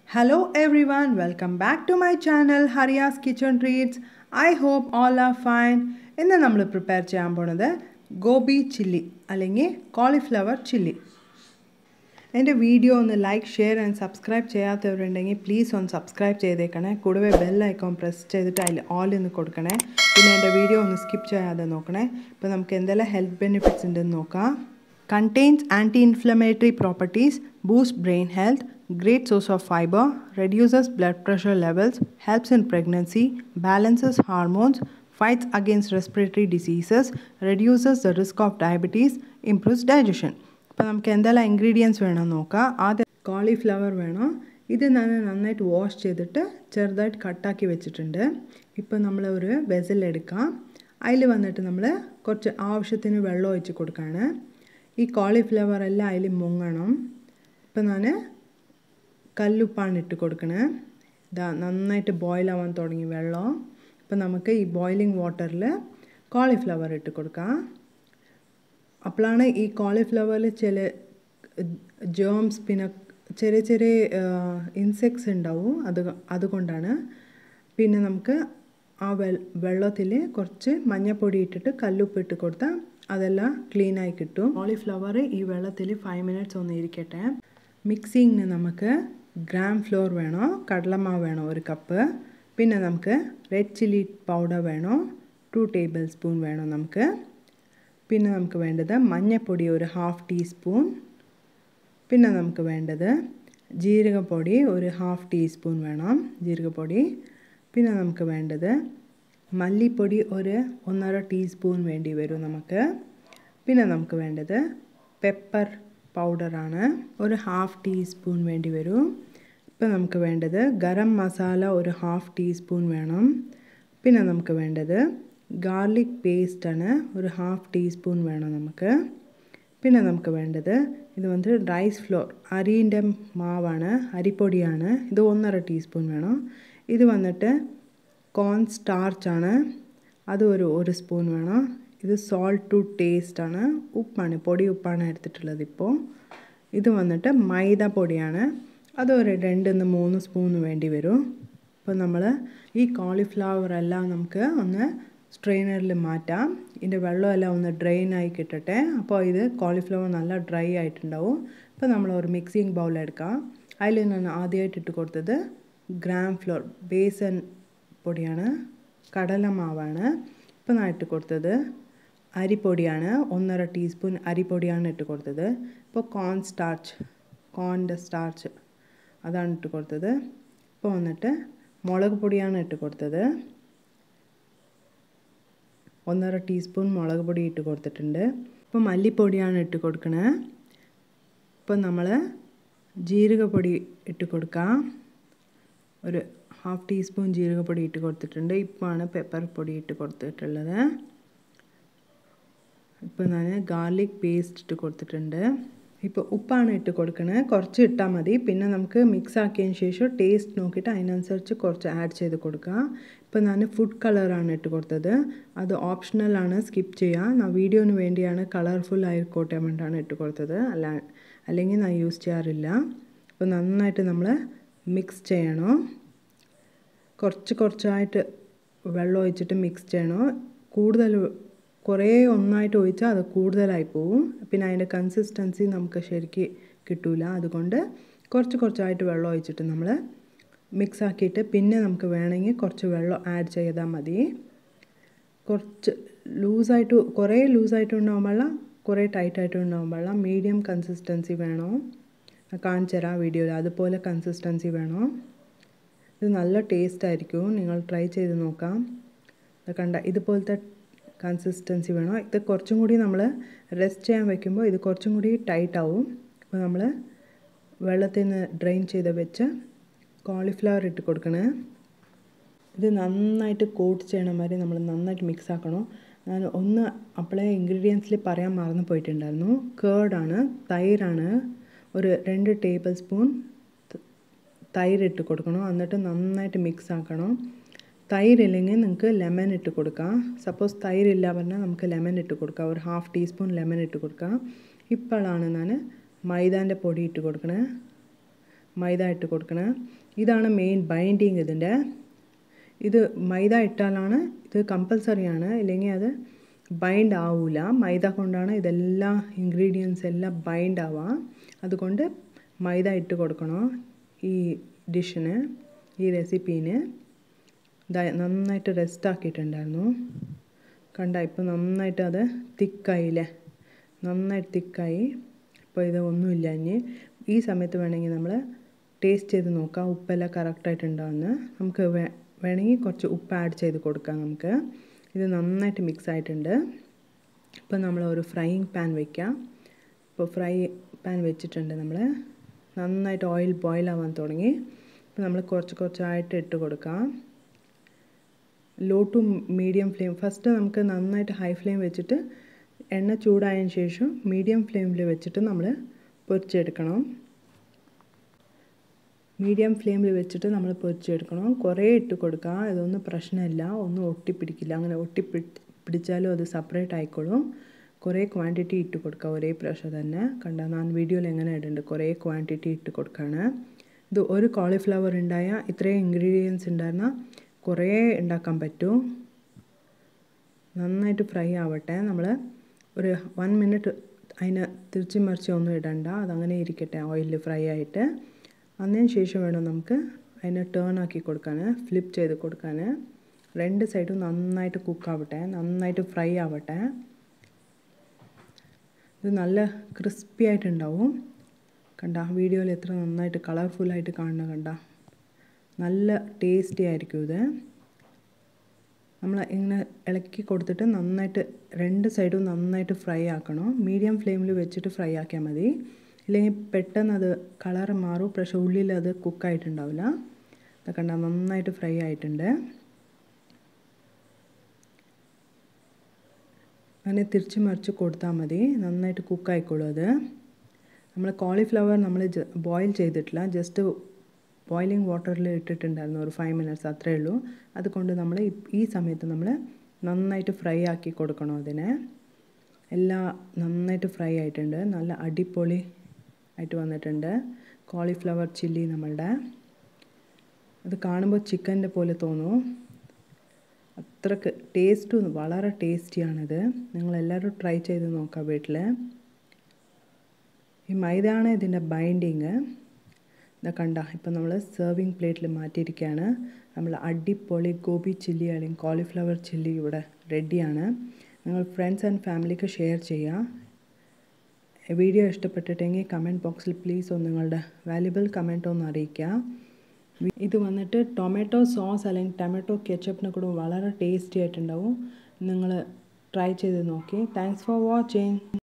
Hello everyone, welcome back to my channel Hariya's Kitchen Treats. I hope all are fine. ഇന്ന് നമ്മൾ prepare ചെയ്യാൻ പോണത് gobi chilli അല്ലെങ്കിൽ cauliflower chilli എൻ്റെ video ഒന്ന് ലൈക്ക് ഷെയർ ആൻഡ് സബ്സ്ക്രൈബ് ചെയ്യാത്തവരുണ്ടെങ്കിൽ പ്ലീസ് ഒന്ന് സബ്സ്ക്രൈബ് ചെയ്തേക്കണേ കൂടവേ ബെൽ ഐക്കോൺ പ്രസ് ചെയ്തിട്ട് അതിൽ ഓൾ എന്ന് കൊടുക്കണേ പിന്നെ എൻ്റെ വീഡിയോ ഒന്ന് സ്കിപ്പ് ചെയ്യാതെ നോക്കണേ ഇപ്പോൾ നമുക്ക് എന്തെല്ലാം ഹെൽത്ത് ബെനിഫിറ്റ്സ് ഉണ്ടെന്ന് നോക്കാം contains anti-inflammatory properties, boosts brain health, great source of fiber, reduces blood pressure levels, helps in pregnancy, balances hormones, fights against respiratory diseases, reduces the risk of diabetes, improves digestion. അപ്പോൾ നമുക്ക് എന്തെല്ലാം ingredients വേണം നോക്കാം ആദ്യം cauliflower വേണം ഇത് ഞാൻ നന്നായിട്ട് വാഷ് ചെയ്തിട്ട് ചെറുതായിട്ട് കട്ടാക്കി വെച്ചിട്ടുണ്ട് ഇപ്പോൾ നമ്മൾ ഒരു വെസൽ എടുക്കാം അതിൽ വന്നിട്ട് നമ്മൾ കുറച്ച് ആവശ്യത്തിന് വെള്ളം ഒഴിച്ച് കൊടുക്കുകയാണ് ഈ കോളിഫ്ലവർ എല്ലാം അതിൽ മുങ്ങണം ഇപ്പം ഞാൻ കല്ലുപ്പാണ് ഇട്ട് കൊടുക്കണേ ഇതാ നന്നായിട്ട് ബോയിൽ ആവാൻ തുടങ്ങി വെള്ളം ഇപ്പം നമുക്ക് ഈ ബോയിലിംഗ് വാട്ടറിൽ കോളിഫ്ലവർ ഇട്ട് കൊടുക്കാം അപ്പോഴാണ് ഈ കോളിഫ്ലവറിൽ ചില ജേംസ് പിന്നെ ചെറിയ ചെറിയ ഇൻസെക്ട്സ് ഉണ്ടാവും അത് അതുകൊണ്ടാണ് പിന്നെ നമുക്ക് ആ വെ വെള്ളത്തിൽ കുറച്ച് മഞ്ഞപ്പൊടി ഇട്ടിട്ട് കല്ലുപ്പ് ഇട്ട് കൊടുത്താൽ അതെല്ലാം ക്ലീനായി കിട്ടും കോളിഫ്ലവർ ഈ വെള്ളത്തിൽ ഫൈവ് മിനിറ്റ്സ് ഒന്ന് ഇരിക്കട്ടെ മിക്സിങ്ങിന് നമുക്ക് ഗ്രാം ഫ്ലോർ വേണോ കടലമാവ് വേണോ ഒരു കപ്പ് പിന്നെ നമുക്ക് റെഡ് ചില്ലി പൗഡർ വേണോ ടു ടേബിൾ സ്പൂൺ വേണോ നമുക്ക് പിന്നെ നമുക്ക് വേണ്ടത് മഞ്ഞൾപ്പൊടി ഒരു ഹാഫ് ടീസ്പൂൺ പിന്നെ നമുക്ക് വേണ്ടത് ജീരകപ്പൊടി ഒരു ഹാഫ് ടീസ്പൂൺ വേണം ജീരകപ്പൊടി പിന്നെ നമുക്ക് വേണ്ടത് മല്ലിപ്പൊടി ഒരു ഒന്നര ടീസ്പൂൺ വേണ്ടി വരും നമുക്ക് പിന്നെ നമുക്ക് വേണ്ടത് പെപ്പർ പൗഡറാണ് ഒരു ഹാഫ് ടീസ്പൂൺ വേണ്ടി വരും ഇപ്പം നമുക്ക് വേണ്ടത് ഗരം മസാല ഒരു ഹാഫ് ടീസ്പൂൺ വേണം പിന്നെ നമുക്ക് വേണ്ടത് ഗാർലിക് പേസ്റ്റാണ് ഒരു ഹാഫ് ടീസ്പൂൺ വേണം നമുക്ക് പിന്നെ നമുക്ക് വേണ്ടത് ഇത് വന്നിട്ട് റൈസ് ഫ്ലോർ അരിൻ്റെ മാവാണ് അരിപ്പൊടിയാണ് ഇത് ഒന്നര ടീസ്പൂൺ വേണം ഇത് വന്നിട്ട് കോൺ സ്റ്റാർച്ചാണ് അത് ഒരു ഒരു സ്പൂൺ വേണം ഇത് സോൾട്ട് ടു ടേസ്റ്റ് ആണ് ഉപ്പാണ് പൊടി ഉപ്പാണ് എടുത്തിട്ടുള്ളത് ഇപ്പോൾ ഇത് വന്നിട്ട് മൈദ പൊടിയാണ് അത് ഒരു രണ്ട് നിന്ന് മൂന്ന് സ്പൂൺ വേണ്ടി വരും അപ്പോൾ നമ്മൾ ഈ കോളിഫ്ലവർ എല്ലാം നമുക്ക് ഒന്ന് സ്ട്രെയിനറിൽ മാറ്റാം ഇതിൻ്റെ വെള്ളമെല്ലാം ഒന്ന് ഡ്രെയിൻ ആയി കിട്ടട്ടെ അപ്പോൾ ഇത് കോളിഫ്ലവർ നല്ല ഡ്രൈ ആയിട്ടുണ്ടാവും അപ്പോൾ നമ്മൾ ഒരു മിക്സിങ് ബൗൾ എടുക്കാം അതിൽ ഞാൻ ആദ്യമായിട്ട് ഇട്ട് കൊടുത്തത് ഗ്രാം ഫ്ലോർ ബേസൻ പൊടിയാണ് കടലമാവാണ് ഇപ്പം ഞാൻ ഇട്ട് കൊടുത്തത് അരിപ്പൊടിയാണ് ഒന്നര ടീസ്പൂൺ അരിപ്പൊടിയാണ് ഇട്ട് കൊടുത്തത് ഇപ്പോൾ കോൺ സ്റ്റാർച്ച് കോണിൻ്റെ സ്റ്റാർച്ച് അതാണ് ഇട്ട് കൊടുത്തത് ഇപ്പോൾ വന്നിട്ട് മുളക് പൊടിയാണ് ഇട്ട് കൊടുത്തത് ഒന്നര ടീസ്പൂൺ മുളക് പൊടി ഇട്ട് കൊടുത്തിട്ടുണ്ട് ഇപ്പോൾ മല്ലിപ്പൊടിയാണ് ഇട്ട് കൊടുക്കണേ ഇപ്പം നമ്മൾ ജീരകപ്പൊടി ഇട്ട് കൊടുക്കാം ഒരു ഹാഫ് ടീസ്പൂൺ ജീരകപ്പൊടി ഇട്ട് കൊടുത്തിട്ടുണ്ട് ഇപ്പോഴാണ് പെപ്പർ പൊടി ഇട്ട് കൊടുത്തിട്ടുള്ളത് ഇപ്പോൾ ഞാൻ ഗാർലിക് പേസ്റ്റ് ഇട്ട് കൊടുത്തിട്ടുണ്ട് ഇപ്പോൾ ഉപ്പാണ് ഇട്ട് കൊടുക്കണത് കുറച്ച് ഇട്ടാൽ മതി പിന്നെ നമുക്ക് മിക്സ് ആക്കിയതിന് ശേഷം ടേസ്റ്റ് നോക്കിയിട്ട് അതിനനുസരിച്ച് കുറച്ച് ആഡ് ചെയ്ത് കൊടുക്കുക ഇപ്പോൾ ഞാൻ ഫുഡ് കളറാണ് ഇട്ട് കൊടുത്തത് അത് ഓപ്ഷണലാണ് സ്കിപ്പ് ചെയ്യുക ഞാൻ വീഡിയോന് വേണ്ടിയാണ് കളർഫുൾ ആയിക്കോട്ടെ വേണ്ടിയാണ് ഇട്ട് കൊടുത്തത് അല്ല അല്ലെങ്കിൽ ഞാൻ യൂസ് ചെയ്യാറില്ല അപ്പോൾ നന്നായിട്ട് നമ്മൾ മിക്സ് ചെയ്യണം കുറച്ച് കുറച്ചായിട്ട് വെള്ളം ഒഴിച്ചിട്ട് മിക്സ് ചെയ്യണം കൂടുതൽ കുറേ ഒന്നായിട്ട് ഒഴിച്ചാൽ അത് കൂടുതലായി പോവും പിന്നെ അതിൻ്റെ കൺസിസ്റ്റൻസി നമുക്ക് ശരിക്ക് കിട്ടില്ല അതുകൊണ്ട് കുറച്ച് കുറച്ചായിട്ട് വെള്ളം ഒഴിച്ചിട്ട് നമ്മൾ മിക്സ് ആക്കിയിട്ട് പിന്നെ നമുക്ക് വേണമെങ്കിൽ കുറച്ച് വെള്ളം ആഡ് ചെയ്താൽ മതി കുറച്ച് ലൂസായിട്ട് കുറേ ലൂസായിട്ട് ഉണ്ടാകും വെള്ളം കുറേ ടൈറ്റായിട്ട് ഉണ്ടാകും വെള്ളം മീഡിയം കൺസിസ്റ്റൻസി വേണം കാണിച്ചു തരാം വീഡിയോയിൽ അതുപോലെ കൺസിസ്റ്റൻസി വേണം ഇത് നല്ല ടേസ്റ്റ് ആയിരിക്കും നിങ്ങൾ ട്രൈ ചെയ്ത് നോക്കാം കണ്ട ഇതുപോലത്തെ കൺസിസ്റ്റൻസി വേണം ഇത് കുറച്ചും കൂടി നമ്മൾ റെസ്റ്റ് ചെയ്യാൻ വെക്കുമ്പോൾ ഇത് കുറച്ചും കൂടി ടൈറ്റ് ആവും അപ്പോൾ നമ്മൾ വെള്ളത്തിൽ നിന്ന് ഡ്രെയിൻ ചെയ്ത് വെച്ച് കോളിഫ്ലവർ ഇട്ട് കൊടുക്കണേ ഇത് നന്നായിട്ട് കോട്ട് ചെയ്യണ മാതിരി നമ്മൾ നന്നായിട്ട് മിക്സ് ആക്കണം ഞാൻ ഒന്ന് അപ്പോഴേ ഇൻഗ്രീഡിയൻസിൽ പറയാൻ മറന്നു പോയിട്ടുണ്ടായിരുന്നു കേർഡാണ് തൈരാണ് ഒരു രണ്ട് ടേബിൾ സ്പൂൺ തൈര് ഇട്ട് കൊടുക്കണം എന്നിട്ട് നന്നായിട്ട് മിക്സ് ആക്കണം തൈരില്ലെങ്കിൽ നിങ്ങൾക്ക് ലെമൺ ഇട്ട് കൊടുക്കാം സപ്പോസ് തൈരില്ല പറഞ്ഞാൽ നമുക്ക് ലെമൺ ഇട്ട് കൊടുക്കാം ഒരു ഹാഫ് ടീസ്പൂൺ ലെമൺ ഇട്ട് കൊടുക്കാം ഇപ്പോഴാണ് ഞാൻ മൈദാൻ്റെ പൊടി ഇട്ട് കൊടുക്കണേ മൈദ ഇട്ട് കൊടുക്കണം ഇതാണ് മെയിൻ ബൈൻഡിങ് ഇതിൻ്റെ ഇത് മൈദ ഇട്ടാലാണ് ഇത് കമ്പൽസറിയാണ് ഇല്ലെങ്കിൽ അത് ബൈൻഡ് ആവില്ല മൈദ കൊണ്ടാണ് ഇതെല്ലാം ഇൻഗ്രീഡിയൻസ് എല്ലാം ബൈൻഡ് ആവുക അതുകൊണ്ട് മൈദ ഇട്ട് കൊടുക്കണം ഈ ഡിഷിന് ഈ റെസിപ്പീന് നന്നായിട്ട് റെസ്റ്റ് ആക്കിയിട്ടുണ്ടായിരുന്നു കണ്ട ഇപ്പോൾ നന്നായിട്ട് അത് തിക്കായില്ലേ നന്നായിട്ട് തിക്കായി ഇപ്പോൾ ഇത് ഒന്നുമില്ല ഇനി ഈ സമയത്ത് വേണമെങ്കിൽ നമ്മൾ ടേസ്റ്റ് ചെയ്ത് നോക്കാം ഉപ്പെല്ലാം കറക്റ്റായിട്ടുണ്ടാവുമെന്ന് നമുക്ക് വേ വേണമെങ്കിൽ കുറച്ച് ഉപ്പ് ആഡ് ചെയ്ത് കൊടുക്കാം നമുക്ക് ഇത് നന്നായിട്ട് മിക്സ് ആയിട്ടുണ്ട് ഇപ്പോൾ നമ്മൾ ഒരു ഫ്രൈയിങ് പാൻ വയ്ക്കാം ഇപ്പോൾ ഫ്രൈ പാൻ വെച്ചിട്ടുണ്ട് നമ്മൾ നന്നായിട്ട് ഓയിൽ ബോയിൽ ആവാൻ തുടങ്ങി ഇപ്പോൾ നമ്മൾ കുറച്ച് കുറച്ചായിട്ട് ഇട്ട് കൊടുക്കാം low to medium flame first നമുക്ക് നന്നായിട്ട് ഹൈ ഫ്ലെയിം വെച്ചിട്ട് എണ്ണ ചൂടായതിന് ശേഷം മീഡിയം ഫ്ലെയിമിൽ വെച്ചിട്ട് നമ്മൾ പൊരിച്ചെടുക്കണം മീഡിയം ഫ്ലെയിമിൽ വെച്ചിട്ട് നമ്മൾ പൊരിച്ചെടുക്കണം കുറേ ഇട്ട് കൊടുക്കുക ഇതൊന്നും പ്രശ്നമില്ല ഒന്നും ഒട്ടിപ്പിടിക്കില്ല അങ്ങനെ ഒട്ടിപ്പി പിടിച്ചാലും അത് സെപ്പറേറ്റ് ആയിക്കോളും കുറേ ക്വാണ്ടിറ്റി ഇട്ട് കൊടുക്കുക ഒരേ പ്രാവശ്യം തന്നെ കണ്ട ഞാൻ വീഡിയോയിൽ എങ്ങനെ ഇടുന്നുണ്ട് കുറേ ക്വാണ്ടിറ്റി ഇട്ട് കൊടുക്കുകയാണ് ഇത് ഒരു കോളിഫ്ലവർ ഉണ്ടായാൽ ഇത്രയും ഇൻഗ്രീഡിയൻസ് ഉണ്ടായിരുന്നാൽ കുറേ ഉണ്ടാക്കാൻ പറ്റും നന്നായിട്ട് ഫ്രൈ ആവട്ടെ നമ്മൾ ഒരു വൺ മിനിറ്റ് അതിന് തിരിച്ച് മറിച്ച് ഒന്നും ഇടണ്ട അതങ്ങനെ ഇരിക്കട്ടെ ഓയിലിൽ ഫ്രൈ ആയിട്ട് അതിന് ശേഷം വേണം നമുക്ക് അതിനെ ടേൺ ആക്കി കൊടുക്കാൻ ഫ്ലിപ്പ് ചെയ്ത് കൊടുക്കാൻ രണ്ട് സൈഡും നന്നായിട്ട് കുക്കാവട്ടെ നന്നായിട്ട് ഫ്രൈ ആവട്ടെ ഇത് നല്ല ക്രിസ്പി ആയിട്ടുണ്ടാവും കണ്ട വീഡിയോയിൽ എത്ര നന്നായിട്ട് കളർഫുള്ളായിട്ട് കാണുന്ന കണ്ട നല്ല ടേസ്റ്റി ആയിരിക്കും ഇത് നമ്മൾ ഇങ്ങനെ ഇളക്കി കൊടുത്തിട്ട് നന്നായിട്ട് രണ്ട് സൈഡും നന്നായിട്ട് ഫ്രൈ ആക്കണം മീഡിയം ഫ്ലെയിമിൽ വെച്ചിട്ട് ഫ്രൈ ആക്കിയാൽ മതി ഇല്ലെങ്കിൽ പെട്ടെന്ന് അത് കളർ മാറും പക്ഷേ ഉള്ളിൽ അത് കുക്കായിട്ടുണ്ടാവില്ല അതൊക്കെ കണ്ട നന്നായിട്ട് ഫ്രൈ ആയിട്ടുണ്ട് അങ്ങനെ തിരിച്ച് മറിച്ച് കൊടുത്താൽ മതി നന്നായിട്ട് കുക്കായിക്കോളും അത് നമ്മൾ കോളിഫ്ലവർ നമ്മൾ ബോയിൽ ചെയ്തിട്ടില്ല ജസ്റ്റ് ബോയിലിംഗ് വാട്ടറിൽ ഇട്ടിട്ടുണ്ടായിരുന്നു ഒരു ഫൈവ് മിനിറ്റ്സ് അത്രയേ ഉള്ളൂ അതുകൊണ്ട് നമ്മൾ ഈ സമയത്ത് നമ്മൾ നന്നായിട്ട് ഫ്രൈ ആക്കി കൊടുക്കണം അതിനെ എല്ലാം നന്നായിട്ട് ഫ്രൈ ആയിട്ടുണ്ട് നല്ല അടിപൊളി ആയിട്ട് വന്നിട്ടുണ്ട് കോളിഫ്ലവർ ചില്ലി നമ്മളുടെ അത് കാണുമ്പോൾ ചിക്കൻ്റെ പോലെ തോന്നും അത്രക്ക് ടേസ്റ്റും വളരെ ടേസ്റ്റിയാണിത് നിങ്ങളെല്ലാവരും ട്രൈ ചെയ്ത് നോക്കാം വീട്ടിൽ ഈ മൈദയാണ് ഇതിൻ്റെ ബൈൻഡിങ് ഇതാ കണ്ട ഇപ്പം നമ്മൾ സെർവിങ് പ്ലേറ്റിൽ മാറ്റിയിരിക്കുകയാണ് നമ്മൾ അടിപൊളി ഗോബി ചില്ലി അല്ലെങ്കിൽ കോളിഫ്ലവർ ചില്ലി ഇവിടെ റെഡിയാണ് നിങ്ങൾ ഫ്രണ്ട്സ് ആൻഡ് ഫാമിലിക്ക് ഷെയർ ചെയ്യുക വീഡിയോ ഇഷ്ടപ്പെട്ടിട്ടെങ്കിൽ കമൻറ്റ് ബോക്സിൽ പ്ലീസ് ഒന്ന് നിങ്ങളുടെ വാല്യുബിൾ കമൻറ്റ് ഒന്ന് അറിയിക്കുക ഇത് വന്നിട്ട് ടൊമാറ്റോ സോസ് അല്ലെങ്കിൽ ടൊമാറ്റോ കെച്ചപ്പിന് കൂടെ വളരെ ടേസ്റ്റി ആയിട്ടുണ്ടാവും നിങ്ങൾ ട്രൈ ചെയ്ത് നോക്കി താങ്ക്സ് ഫോർ വാച്ചിങ്